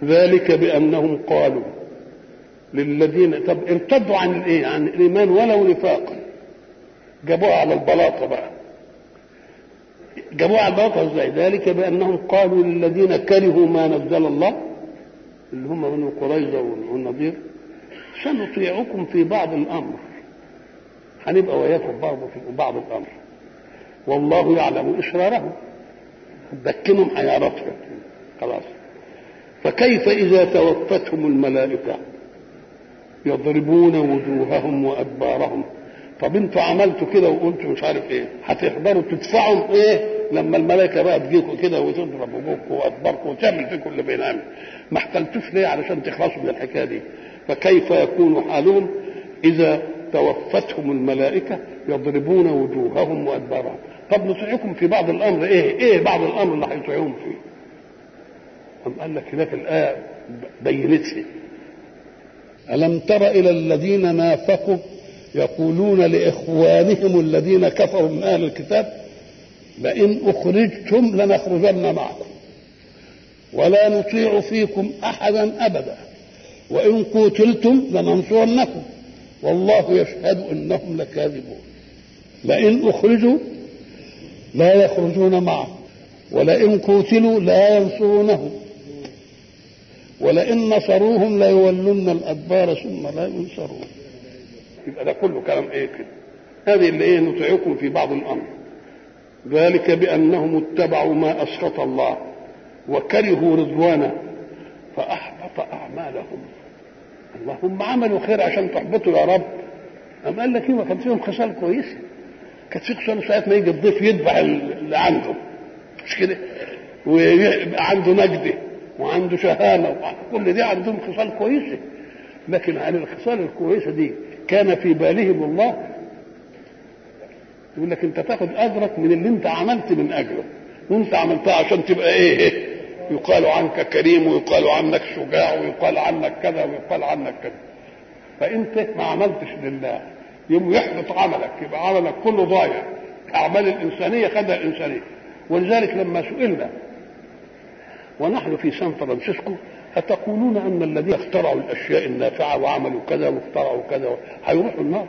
ذلك بانهم قالوا للذين طب ارتدوا عن الايه عن الايمان ولو نفاقا جابوها على البلاطه بقى جابوها على البلاطه ازاي ذلك بانهم قالوا للذين كرهوا ما نزل الله اللي هم بنو قريظه والنضير سنطيعكم في بعض الامر هنبقى وياكم برضه في بعض الامر والله يعلم اسرارهم دكنهم هيعرفهم خلاص فكيف اذا توفتهم الملائكه يضربون وجوههم وادبارهم طب انتوا عملتوا كده وقلتوا مش عارف ايه هتحضروا تدفعوا ايه لما الملائكه بقى تجيكم كده وتضرب وجوهكم وادباركم وتعمل فيكم اللي بينعمل ما احتلتوش ليه علشان تخلصوا من الحكايه دي فكيف يكون حالهم اذا توفتهم الملائكه يضربون وجوههم وادبارهم طب نطيعكم في بعض الامر ايه ايه بعض الامر اللي هيطيعوهم فيه أم قال لك هناك الايه بينتها ألم تر إلى الذين نافقوا يقولون لإخوانهم الذين كفروا من أهل الكتاب لئن أخرجتم لنخرجن معكم ولا نطيع فيكم أحدا أبدا وإن قتلتم لننصرنكم والله يشهد إنهم لكاذبون لئن أخرجوا لا يخرجون معهم ولئن قتلوا لا ينصرونهم ولئن نصروهم ليولن الادبار ثم لا ينصرون يبقى ده كله كلام ايه كده هذه اللي ايه نطيعكم في بعض الامر ذلك بانهم اتبعوا ما اسخط الله وكرهوا رضوانه فاحبط اعمالهم اللهم عملوا خير عشان تحبطوا يا رب أم قال لك ايه ما كان فيهم خصال كويسه كانت في خصال ساعات ما يجي الضيف يذبح اللي عنده مش كده ويبقى عنده نجده وعنده شهامه كل دي عندهم خصال كويسه لكن عن الخصال الكويسه دي كان في بالهم الله يقول لك انت تاخد اجرك من اللي انت عملت من اجله وانت عملتها عشان تبقى ايه يقال عنك كريم ويقال عنك شجاع ويقال عنك كذا ويقال عنك كذا فانت ما عملتش لله يوم يحبط عملك يبقى عملك كله ضايع اعمال الانسانيه خدها الانسانيه ولذلك لما سئلنا ونحن في سان فرانسيسكو أتقولون أن الذين اخترعوا الأشياء النافعة وعملوا كذا واخترعوا كذا هيروحوا النار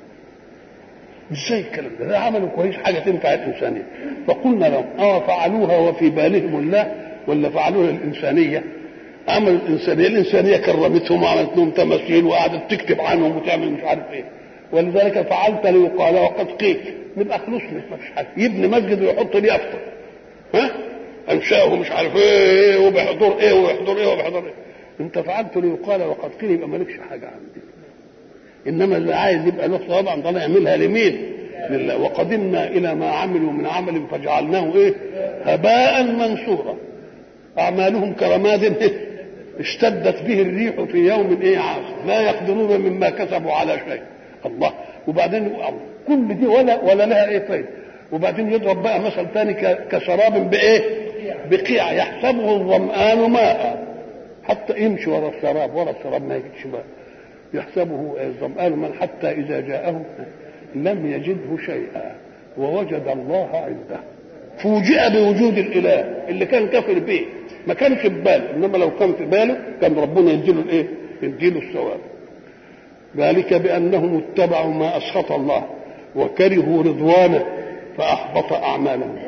ازاي الكلام ده؟ ده عملوا كويس حاجة تنفع الإنسانية فقلنا لهم اه فعلوها وفي بالهم الله ولا فعلوها الإنسانية عملوا الإنسانية الإنسانية كرمتهم وعملت لهم تماثيل وقعدت تكتب عنهم وتعمل مش عارف إيه ولذلك فعلت ليقال وقد قيل نبقى خلصنا ما فيش حاجة يبني مسجد ويحط ليه أفطر ها انشاه مش عارف ايه وبحضور ايه وبحضور ايه وبحضور ايه انت فعلت ليقال وقد قيل يبقى مالكش حاجه عندي انما اللي عايز يبقى له ثواب عند الله يعملها لمين؟ لله وقدمنا الى ما عملوا من عمل فجعلناه ايه؟ هباء منصورا اعمالهم كرماد اشتدت به الريح في يوم ايه عاصف لا يقدرون مما كسبوا على شيء الله وبعدين كل دي ولا ولا لها ايه فايده وبعدين يضرب بقى مثل ثاني كشراب بايه؟ بقيع يحسبه الظمآن ماء حتى يمشي ورا الشراب ورا الشراب ما يجدش ماء يحسبه الظمآن ماء حتى إذا جاءه لم يجده شيئا ووجد الله عنده فوجئ بوجود الإله اللي كان كافر به ما كانش في باله إنما لو كان في باله كان ربنا يديله الإيه؟ يديله الثواب ذلك بأنهم اتبعوا ما أسخط الله وكرهوا رضوانه فأحبط أعمالهم